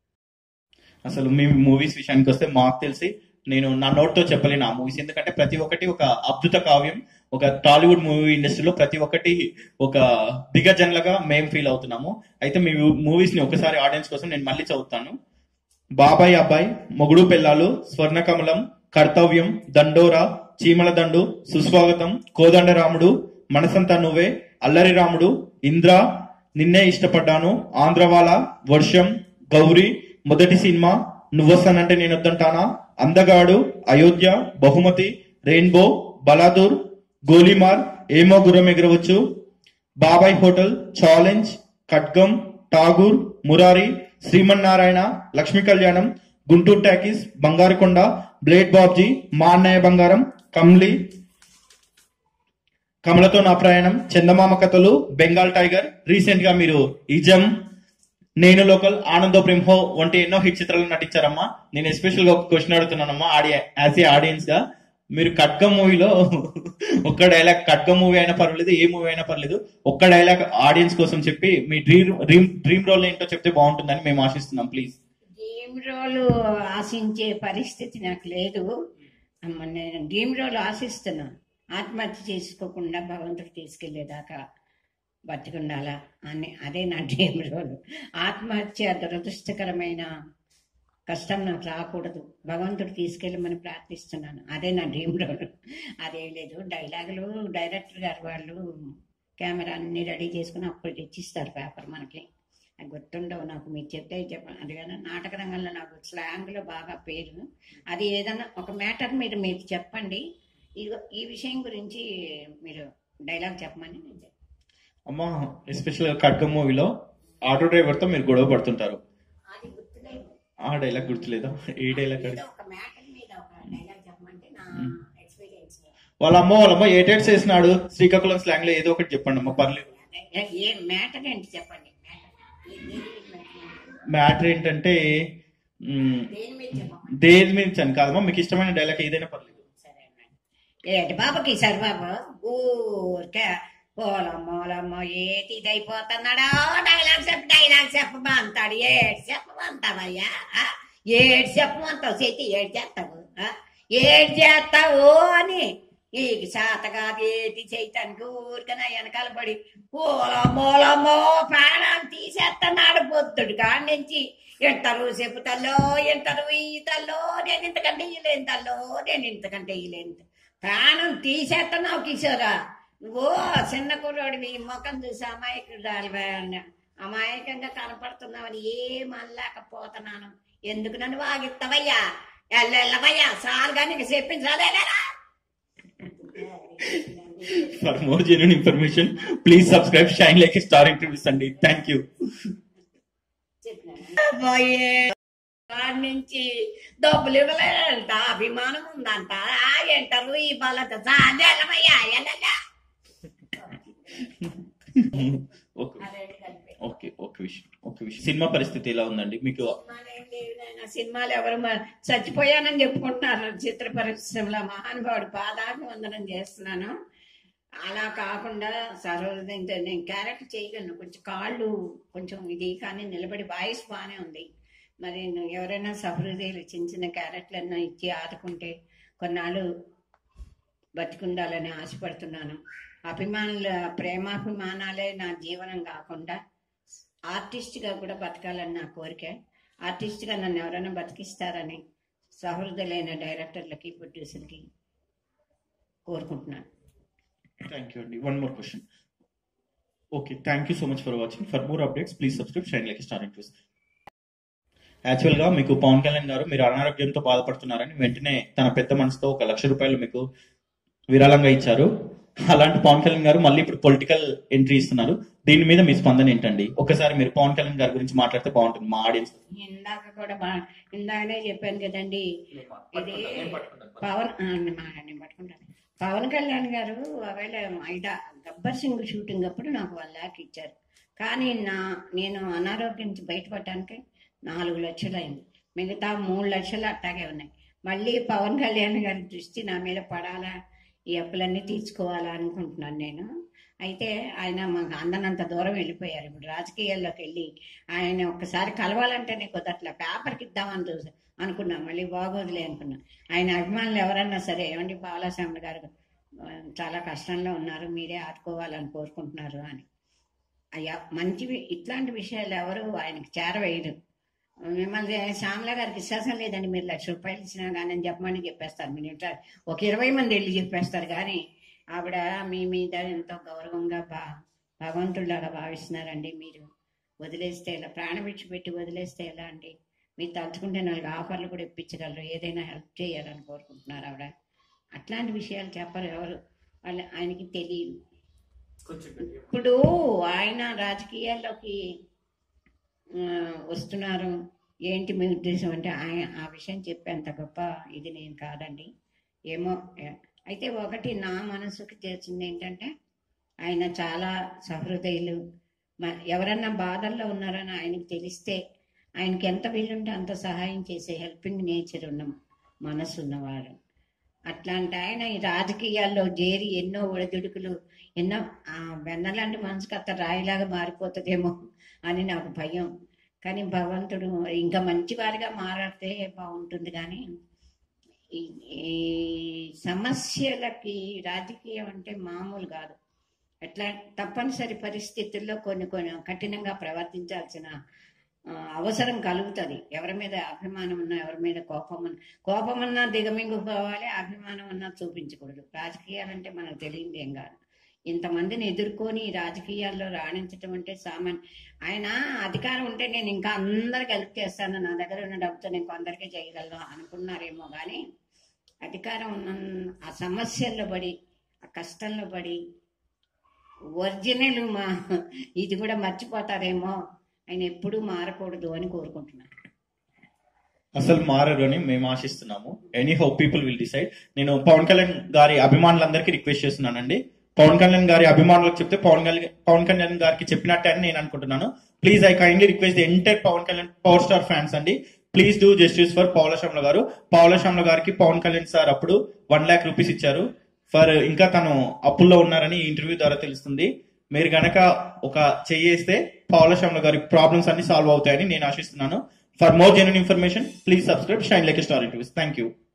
అసలు మీ మూవీస్ విషయానికి వస్తే మాకు తెలిసి నేను నా నోట్తో చెప్పలేను ఆ మూవీస్ ఎందుకంటే ప్రతి ఒక్కటి ఒక అద్భుత కావ్యం ఒక టాలీవుడ్ మూవీ ఇండస్ట్రీలో ప్రతి ఒక్కటి ఒక దిగజన్లుగా మేము ఫీల్ అవుతున్నాము అయితే మీ మూవీస్ ని ఒకసారి ఆడియన్స్ కోసం నేను మళ్ళీ చదువుతాను బాబాయ్ అబ్బాయి మొగుడు పెళ్ళాలు స్వర్ణకమలం కర్తవ్యం దండోరా చీమల దండు సుస్వాగతం కోదండరాముడు మనసంతా నువ్వే అల్లరి రాముడు ఇంద్ర నిన్నే ఇష్టపడ్డాను ఆంధ్రవాల వర్షం గౌరీ మొదటి సినిమా నువ్వొస్తానంటే నేను వద్దంటానా అందగాడు అయోధ్య బహుమతి రెయిన్బో బలాదూర్ గోలీమార్ ఏమో గుర్రం ఎగరవచ్చు బాబాయ్ హోటల్ ఛాలెంజ్ ఖడ్గం ఠాగూర్ మురారి శ్రీమన్నారాయణ లక్ష్మీ కళ్యాణం గుంటూరు టాకీస్ బంగారుకొండ బ్లేడ్ బాబ్జీ మా అన్నయ్య బంగారం కమ్లీ కమలతో నా ప్రయాణం చందమామ కథలు బెంగాల్ టైగర్ రీసెంట్ గా మీరు ఇజం నేను లోకల్ ఆనందో బ్రహ్మో వంటి ఎన్నో హిట్ చిత్రాలు నటించారమ్మా నేను ఎస్పెషల్ గా ఒక క్వశ్చన్ అడుగుతున్నానమ్మా ఆడి యాజ్ ఏ ఆడియన్స్ గా మీరు ఖడ్గ మూవీలో ఒక్క డైలాగ్ ఖడ్గ మూవీ అయినా పర్వాలేదు ఏ మూవీ అయినా పర్లేదు ఒక్క డైలాగ్ ఆడియన్స్ కోసం చెప్పి మీ డ్రీమ్ డ్రీమ్ డ్రీమ్ రోల్ ఏంటో చెప్తే బాగుంటుందని మేము ఆశిస్తున్నాం ప్లీజ్ డ్రీమ్ రోల్ ఆశించే పరిస్థితి నాకు లేదు అమ్మ, నేను డ్రీమ్ రోల్ ఆశిస్తున్నా ఆత్మహత్య చేసుకోకుండా భగవంతుడు తీసుకెళ్లేదాకా బతికుండాలా అని అదే నా డ్రీమ్ రోల్ ఆత్మహత్య దురదృష్టకరమైన కష్టం నాకు రాకూడదు భగవంతుడు తీసుకెళ్ళమని ప్రార్థిస్తున్నాను అదే నా డ్రీమ్ రోల్ అదేం లేదు డైలాగులు డైరెక్టర్ గారు వాళ్ళు కెమెరా అన్ని రెడీ చేసుకుని అప్పుడు తెచ్చిస్తారు పేపర్ మనకి అది గుర్తుండవు నాకు మీరు చెప్తే చెప్పండి అది కానీ నాటక రంగంలో నాకు స్లాంగ్లో బాగా పేరు అది ఏదైనా ఒక మ్యాటర్ మీరు మీరు చెప్పండి ఇదిగో ఈ విషయం గురించి మీరు డైలాగ్ చెప్పమని నేను చెప్తాను. అమ్మ ఎస్పెషల్ ఖడ్గ మూవీలో ఆటో డ్రైవర్ తో మీరు గొడవ పడుతుంటారు అది గుర్తులేదు ఆ డైలాగ్ గుర్తులేదా ఏ డైలాగ్ అది ఏదో ఒక మ్యాటర్ మీద ఒక డైలాగ్ చెప్పమంటే నా ఎక్స్పీరియన్స్ వాళ్ళ అమ్మ వాళ్ళ అమ్మ ఏ టైట్స్ వేసినాడు శ్రీకాకుళం స్లాంగ్ లో ఏదో ఒకటి చెప్పండి అమ్మ పర్లేదు ఏ మ్యాటర్ ఏంటి చెప్పండి మ్యాటర్ మ్యాటర్ ఏంటంటే మ్, దేని మీద చెప్పండి దేని మీద చని కాదమ్మా మీకు ఇష్టమైన డైలాగ్ ఏదైనా పర్లేదు సరే అన్నమాట. ఏటి బాబుకి సరి బాబు ఊరికే పోలమ్మ ఓలమ్మ ఏటి ఇదైపోతున్నాడా డైలాగ్ చెప్పు డైలాగ్ చెప్పమా అంటాడు ఏడు చెప్పమంటావయ్యా ఆ? ఏడు చెప్పమంటావు చేతి ఏడు చేస్తావు ఆ? ఏడు చేస్తావు అని ఈ శాత కాదు ఏటి చేయటానికి ఊరికనే వెనకాల పడి పూలమ్మోలమ్మో ప్రాణాలు తీసేస్తున్నాడు పొద్దుడు కాడి నుంచి ఇంటరు చెబుతల్లో ఇంటరు ఈతల్లో నేను ఇంతకంటే ఇయ్యలేను తల్లో నేను ఇంతకంటే ఇయ్యలేను ప్రాణం తీసేస్తున్నావు కిషోరా నువ్వు చిన్న కుర్రోడివి ఈ ముఖం చూసి అమాయకుడు అమాయకంగా కనపడుతున్నావని ఏం అనలేకపోతున్నాను ఎందుకు నన్ను వాగిస్తావయ్యా ఎల్లెల్లవయ్యా సాలుగా నీకు చెప్పించాలేరా for more genuine information please subscribe shine like star interviews అండి థ్యాంక్ యూ పోయే వాడి నుంచి డబ్బులు ఇవ్వలేదంట అభిమానం ఉందంట ఆ ఎంటారు ఈ బలత సాధ్యాలమయ్యా ఎల్లెల్లా ఓకే ఓకే ఒక విషయం ఒక విషయం సినిమా పరిస్థితి ఎలా ఉందండి మీకు సినిమాలేం లేవు నాయనా. సినిమాలు ఎవరు మ- చచ్చిపోయానని చెప్పుకుంటున్నారు చిత్ర పరిశ్రమలో మహానుభావుడు పాదాభి వందనం చేస్తున్నాను అలా కాకుండా సరోజ నేను క్యారెక్టర్ చేయగలను కొంచెం కాళ్ళు కొంచెం ఇది కానీ నిలబడి వాయిస్ బాగానే ఉంది మరి నువ్వు ఎవరైనా సహృదయులు చిన్న చిన్న క్యారెక్టర్లను ఇచ్చి ఆదుకుంటే కొన్నాళ్ళు బతికుండాలని ఆశపడుతున్నాను అభిమానుల ప్రేమాభిమానాలే నా జీవనం కాకుండా ఆర్టిస్ట్గా కూడా బతకాలని నా కోరిక ఆర్టిస్ట్గా నన్ను ఎవరైనా బతికిస్తారని సహృదయులైన డైరెక్టర్లకి ప్రొడ్యూసర్కి కోరుకుంటున్నాను థ్యాంక్ యూ అండి one more question okay thank you so much for watching for more updates please subscribe shine like star interest actual గా మీకు పవన్ కళ్యాణ్ గారు మీరు అనారోగ్యంతో బాధపడుతున్నారని వెంటనే తన పెద్ద మనసుతో ఒక లక్ష రూపాయలు మీకు విరాళంగా ఇచ్చారు అలాంటి పవన్ కళ్యాణ్ గారు మళ్ళీ ఇప్పుడు పొలిటికల్ ఎంట్రీ ఇస్తున్నారు దీని మీద మీ స్పందన ఏంటండి ఒకసారి మీరు పవన్ కళ్యాణ్ గారి గురించి మాట్లాడితే బాగుంటుంది మా ఆడియన్స్ ఇందాక కూడా బా ఇందాకనే చెప్పాను కదండి ఇది పవన్ ఆ, మా- నేను పట్టుకుంటాను పవన్ కళ్యాణ్ గారు ఒకవేళ ఐదా గబ్బర్ సింగ్ షూటింగ్ అప్పుడు నాకు వన్ ల్యాక్ ఇచ్చారు కానీ నా నేను అనారోగ్యం నుంచి బయటపడటానికి నాలుగు లక్షలు అయింది మిగతా మూడు లక్షలు అట్టాగే ఉన్నాయి మళ్ళీ పవన్ కళ్యాణ్ గారి దృష్టి నా మీద పడాలా ఈ అప్పులన్నీ తీర్చుకోవాలా అనుకుంటున్నాను నేను అయితే ఆయన మాకు అందనంత దూరం వెళ్ళిపోయారు ఇప్పుడు రాజకీయాల్లోకి వెళ్ళి ఆయన ఒక్కసారి కలవాలంటేనే కుదరట్లే పేపర్కి ఇద్దామని చూసి అనుకున్నా మళ్ళీ బాగోదులే అనుకున్నా ఆయన అభిమానులు ఎవరన్నా సరే ఏమండి బాలస్వామి గారు ఆ, చాలా కష్టంలో ఉన్నారు మీరే ఆదుకోవాలని కోరుకుంటున్నారు అని అయ్యా మంచివి ఇట్లాంటి విషయాలు ఎవరు ఆయనకి చేరవేయరు మిమ్మల్ని శ్యామల గారికి విశ్వాసం లేదండి మీరు లక్ష రూపాయలు ఇచ్చినా కానీ అని చెప్పమని చెప్పేస్తారు మీరు ఇంట్లో ఒక ఇరవై మంది వెళ్ళి చెప్పేస్తారు కానీ ఆవిడ మీ మీద ఎంతో గౌరవంగా బా భగవంతుడిలాగా భావిస్తున్నారండి మీరు వదిలేస్తే ఎలా ప్రాణం విడిచిపెట్టి వదిలేస్తే ఎలా అండి మీరు తలుచుకుంటే నాలుగు ఆఫర్లు కూడా ఇప్పించగలరు ఏదైనా హెల్ప్ చేయాలని కోరుకుంటున్నారు ఆవిడ అట్లాంటి విషయాలు చెప్పరు ఎవరు వాళ్ళ ఆయనకి తెలియదు ఇప్పుడు ఆయన రాజకీయాల్లోకి ఆ, వస్తున్నారు ఏంటి మీ ఉద్దేశం అంటే ఆయన ఆ విషయం చెప్పేంత గొప్ప ఇది నేను కాదండి ఏమో ఏ- అయితే ఒకటి నా మనసుకు చేసింది ఏంటంటే ఆయన చాలా సహృదయులు మ- ఎవరన్నా బాధల్లో ఉన్నారని ఆయనకి తెలిస్తే ఆయనకి ఎంత వీలుంటే అంత సహాయం చేసే హెల్పింగ్ నేచర్ ఉన్న మనసు ఉన్నవాడు అట్లాంటి ఆయన ఈ రాజకీయాల్లో చేరి ఎన్నో ఒడిదుడుకులు ఎన్నో ఆ వెన్నలాంటి మనసుకి అత్త రాయిలాగా మారిపోతుందేమో అని నాకు భయం కానీ భగవంతుడు ఇంకా మంచివారిగా మారాడితే బాగుంటుంది కానీ ఈ ఈ సమస్యలకి రాజకీయం అంటే మామూలు కాదు ఎట్లా తప్పనిసరి పరిస్థితుల్లో కొన్ని కొన్ని కఠినంగా ప్రవర్తించాల్సిన ఆ, అవసరం కలుగుతుంది ఎవరి మీద అభిమానం ఉన్నా ఎవరి మీద కోపం ఉన్నా కోపం ఉన్నా దిగమింగుకోవాలి అభిమానం ఉన్నా చూపించకూడదు రాజకీయాలంటే మనకు తెలియదు ఏం కాదు ఇంతమందిని ఎదుర్కొని ఈ రాజకీయాల్లో రాణించటం అంటే సామాన్య ఆయన అధికారం ఉంటే నేను ఇంకా అందరికి హెల్ప్ చేస్తాను నా దగ్గర ఉన్న డబ్బుతో నేను కొందరికీ చేయగలను అనుకున్నారేమో కానీ అధికారం ఉన్న ఆ సమస్యల్లో పడి ఆ కష్టంలో పడి ఒరిజినల్ మా ఇది కూడా మర్చిపోతారేమో ఆయన ఎప్పుడూ మారకూడదు అని కోరుకుంటున్నాను అసలు మారరు అని మేము ఆశిస్తున్నాము anyhow people will decide నేను పవన్ కళ్యాణ్ గారి అభిమానులందరికీ రిక్వెస్ట్ చేస్తున్నానండి పవన్ కళ్యాణ్ గారి అభిమానులకు చెప్తే పవన్ కళ్యాణ్ పవన్ కళ్యాణ్ గారికి చెప్పినట్టే అని నేను అనుకుంటున్నాను please I kindly request the entire Pawan Kalyan power star fans అండి please do justice for Paula Shyamala గారు పౌలశ్యామల గారికి పవన్ కళ్యాణ్ సార్ అప్పుడు వన్ ల్యాక్ రూపీస్ ఇచ్చారు ఫర్ ఇంకా తను అప్పుల్లో ఉన్నారని ఈ ఇంటర్వ్యూ ద్వారా తెలుస్తుంది మీరు గనక ఒక చెయ్యేస్తే పౌలశ్యామల గారి ప్రాబ్లమ్స్ అన్ని సాల్వ్ అవుతాయని నేను ఆశిస్తున్నాను for more genuine information please subscribe shine like star interviews thank you